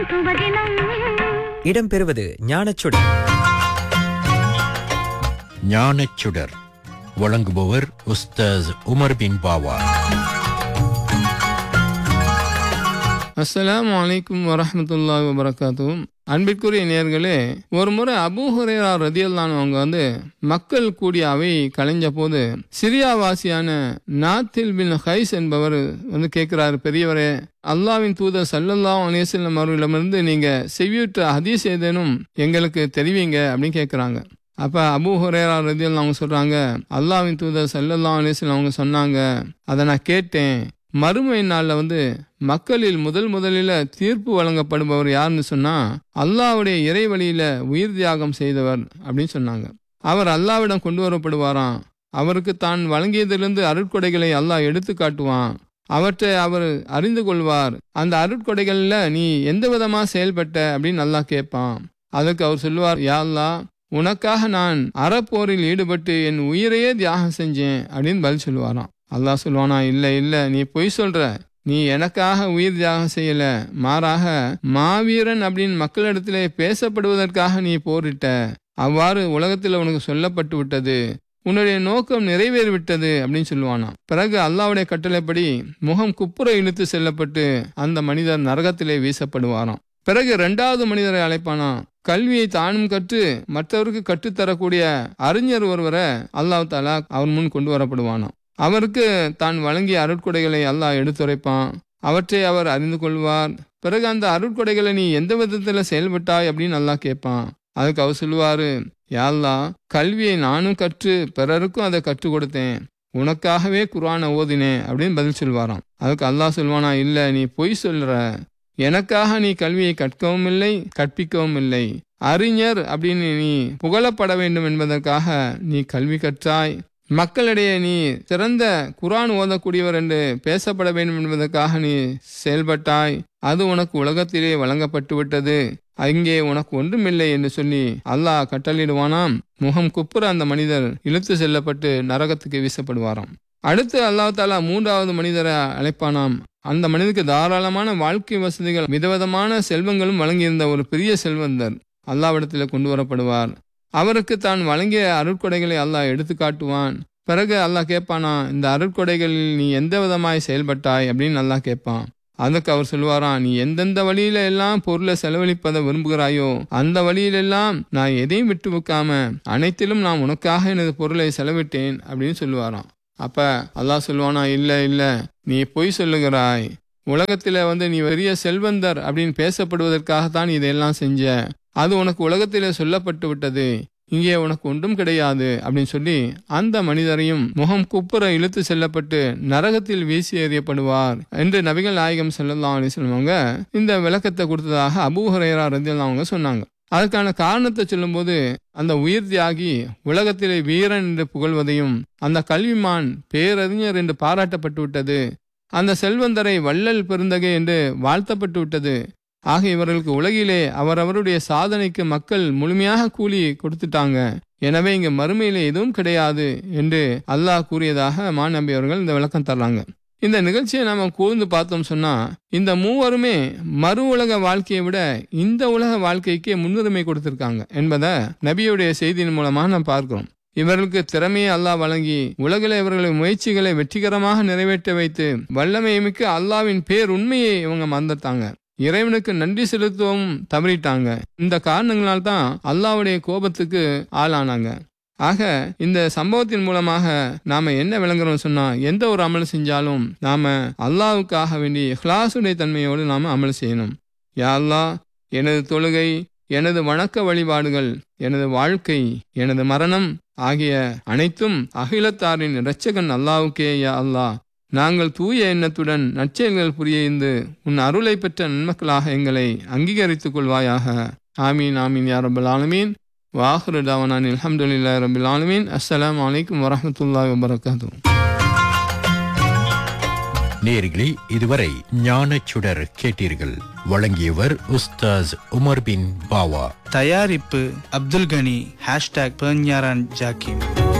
சுபதினம் இடம்பெறுவது ஞானச்சுடர் ஞானச்சுடர் வழங்குபவர் உஸ்தாஸ் உமர் பின் பாவா அஸ்ஸலாமு அலைக்கும் வரஹ்மத்துல்லாஹி வபரகாத்தும் அன்பிற்குரிய நேர்களே ஒரு முறை அபூ ஹுரேரா ரதியல்லான் அவங்க வந்து மக்கள் கூடிய அவை கலைஞ்ச போது சிரியாவாசியான நாத்தில் பின் ஹைஸ் என்பவர் வந்து கேட்கிறாரு பெரியவரே அல்லாவின் தூதர் சல்லல்லாஹு அலைஹி வஸல்லம் அவர்களிடமிருந்து நீங்க செவியுற்ற ஹதீஸ் ஏதேனும் எங்களுக்கு தெரிவிங்க அப்படின்னு கேட்குறாங்க அப்ப அபூ ஹுரேரா ரதியல்லான் அவங்க சொல்றாங்க அல்லாவின் தூதர் சல்லல்லாஹு அலைஹி வஸல்லம் அவங்க சொன்னாங்க அதை நான் கேட்டேன் மறுமை நாளில் வந்து மக்களில் முதல் முதலில் தீர்ப்பு வழங்கப்படுபவர் யாருன்னு சொன்னா அல்லாவுடைய இறை வழியில உயிர் தியாகம் செய்தவர் அப்படின்னு சொன்னாங்க அவர் அல்லாவிடம் கொண்டு வரப்படுவாராம் அவருக்கு தான் வழங்கியதிலிருந்து அருட்கொடைகளை அல்லாஹ் எடுத்து காட்டுவான் அவற்றை அவர் அறிந்து கொள்வார் அந்த அருட்கொடைகள்ல நீ எந்த விதமா செயல்பட்ட அப்படின்னு அல்லாஹ் கேட்பான் அதுக்கு அவர் சொல்லுவார் யா அல்லாஹ் உனக்காக நான் அறப்போரில் ஈடுபட்டு என் உயிரையே தியாகம் செஞ்சேன் அப்படின்னு பதில் சொல்லுவாராம் அல்லாஹ் சொல்லுவானா இல்ல இல்ல நீ பொய் சொல்ற நீ எனக்காக உயிர் தியாகம் செய்யல மாறாக மாவீரன் அப்படின்னு மக்களிடத்திலே பேசப்படுவதற்காக நீ போரிட்ட அவ்வாறு உலகத்தில் உனக்கு சொல்லப்பட்டு விட்டது உன்னுடைய நோக்கம் நிறைவேறிவிட்டது அப்படின்னு சொல்லுவானாம் பிறகு அல்லாவுடைய கட்டளைப்படி முகம் குப்புற இழுத்து செல்லப்பட்டு அந்த மனிதர் நரகத்திலே வீசப்படுவாராம் பிறகு இரண்டாவது மனிதரை அழைப்பானாம் கல்வியை தானும் கற்று மற்றவருக்கு கற்றுத்தரக்கூடிய அறிஞர் ஒருவரை அல்லாஹ் தாலா அவர் முன் கொண்டு வரப்படுவானாம் அவருக்கு தான் வழங்கிய அருட்கொடைகளை அல்லாஹ் எடுத்துரைப்பான் அவற்றை அவர் அறிந்து கொள்வார் பிறகு அந்த அருட்கொடைகளை நீ எந்த விதத்துல செயல்பட்டாய் அப்படின்னு அல்லாஹ் கேட்பான் அதுக்கு அவர் சொல்லுவாரு யாழ்லா கல்வியை நானும் கற்று பிறருக்கும் அதை கற்றுக் கொடுத்தேன் உனக்காகவே குர்ஆனை ஓதினேன் அப்படின்னு பதில் சொல்வாராம் அதுக்கு அல்லாஹ் சொல்வானா இல்ல நீ பொய் சொல்ற எனக்காக நீ கல்வியை கற்கவும் இல்லை கற்பிக்கவும் இல்லை அறிஞர் அப்படின்னு நீ புகழப்பட வேண்டும் என்பதற்காக நீ கல்வி கற்றாய் மக்களிடையே நீ சிறந்த குரான் ஓதக்கூடியவர் என்று பேசப்பட வேண்டும் என்பதற்காக நீ செயல்பட்டாய் அது உனக்கு உலகத்திலே வழங்கப்பட்டு விட்டது அங்கே உனக்கு ஒன்றுமில்லை என்று சொல்லி அல்லாஹ் கட்டளையிடுவானாம் முகம் குப்புற அந்த மனிதர் இழுத்து செல்லப்பட்டு நரகத்துக்கு வீசப்படுவாராம் அடுத்து அல்லாஹ் தாலா மூன்றாவது மனிதரை அழைப்பானாம் அந்த மனிதனுக்கு தாராளமான வாழ்க்கை வசதிகள் விதவிதமான செல்வங்களும் வழங்கியிருந்த ஒரு பெரிய செல்வந்தர் அல்லாவிடத்தில் கொண்டு வரப்படுவார் அவருக்கு தான் வழங்கிய அருட்கொடைகளை அல்லாஹ் எடுத்து காட்டுவான் பிறகு அல்லாஹ் கேட்பானா இந்த அருட்கொடைகளில் நீ எந்த விதமாய் செயல்பட்டாய் அப்படின்னு அல்லாஹ் கேட்பான் அதுக்கு அவர் சொல்லுவாராம் நீ எந்தெந்த வழியில எல்லாம் பொருளை செலவழிப்பதை விரும்புகிறாயோ அந்த வழியிலெல்லாம் நான் எதையும் விட்டு வைக்காம அனைத்திலும் நான் உனக்காக எனது பொருளை செலவிட்டேன் அப்படின்னு சொல்லுவாராம் அப்ப அல்லாஹ் சொல்லுவானா இல்ல இல்ல நீ பொய் சொல்லுகிறாய் உலகத்துல வந்து நீ பெரிய செல்வந்தர் அப்படின்னு பேசப்படுவதற்காகத்தான் இதையெல்லாம் செஞ்ச அது உனக்கு உலகத்திலே சொல்லப்பட்டு விட்டது இங்கே உனக்கு ஒன்றும் கிடையாது அப்படின்னு சொல்லி அந்த மனிதரையும் முகம் குப்புற இழுத்து செல்லப்பட்டு நரகத்தில் வீசி எறியப்படுவார் என்று நபிகள் நாயகம் செல்லலாம் அலிஸ்லம் அவங்க இந்த விளக்கத்தை கொடுத்ததாக அபூஹரேரா ரந்தியல் அவங்க சொன்னாங்க அதற்கான காரணத்தை சொல்லும்போது அந்த உயிர் தியாகி உலகத்திலே வீரன் என்று புகழ்வதையும் அந்த கல்விமான் பேரறிஞர் என்று பாராட்டப்பட்டு விட்டது அந்த செல்வந்தரை வள்ளல் பெருந்தகை என்று வாழ்த்தப்பட்டு விட்டது ஆக இவர்களுக்கு உலகிலே அவரவருடைய சாதனைக்கு மக்கள் முழுமையாக கூலி கொடுத்துட்டாங்க எனவே இங்க மறுமையில எதுவும் கிடையாது என்று அல்லாஹ் கூறியதாக மாநம்பி அவர்கள் இந்த விளக்கம் தர்றாங்க இந்த நிகழ்ச்சியை நாம கூர்ந்து பார்த்தோம் சொன்னா இந்த மூவருமே மறு உலக வாழ்க்கையை விட இந்த உலக வாழ்க்கைக்கே முன்னுரிமை கொடுத்திருக்காங்க என்பதை நபியுடைய செய்தியின் மூலமாக நாம் பார்க்கிறோம் இவர்களுக்கு திறமையை அல்லாஹ் வழங்கி உலகில் இவர்களின் முயற்சிகளை வெற்றிகரமாக நிறைவேற்ற வைத்து வல்லமை மிக்க அல்லாவின் பேர் உண்மையை இவங்க மறந்துட்டாங்க இறைவனுக்கு நன்றி செலுத்தவும் தவறிட்டாங்க இந்த காரணங்களால் தான் அல்லாவுடைய கோபத்துக்கு ஆளானாங்க ஆக இந்த சம்பவத்தின் மூலமாக நாம என்ன விளங்குறோம் சொன்னா எந்த ஒரு அமல் செஞ்சாலும் நாம அல்லாவுக்காக வேண்டி இஹ்லாசுடைய தன்மையோடு நாம அமல் செய்யணும் யா அல்லாஹ் எனது தொழுகை எனது வணக்க வழிபாடுகள் எனது வாழ்க்கை எனது மரணம் ஆகிய அனைத்தும் அகிலத்தாரின் இரட்சகன் அல்லாவுக்கே யா அல்லாஹ் நாங்கள் தூய எண்ணத்துடன் நற்செயல்கள் புரிந்து உன் அருளை பெற்ற நன்மக்களாக எங்களை அங்கீகரித்துக் கொள்வாயாக ஆமீன் ஆமீன் யா ரபுல் ஆலமீன் வாஹுரு தாவனான் அலமதுல்லா ரபுல் ஆலமீன் அஸ்ஸலாம் வலைக்கம் வரமத்துல்லாஹி வபரகாத்து நேர்களே இதுவரை ஞானச்சுடர் கேட்டீர்கள் வழங்கியவர் உஸ்தாஸ் உமர் பின் பாவா தயாரிப்பு அப்துல் கனி ஹேஷ்டாக் பெர்ஞாரான் ஜாக்கிம்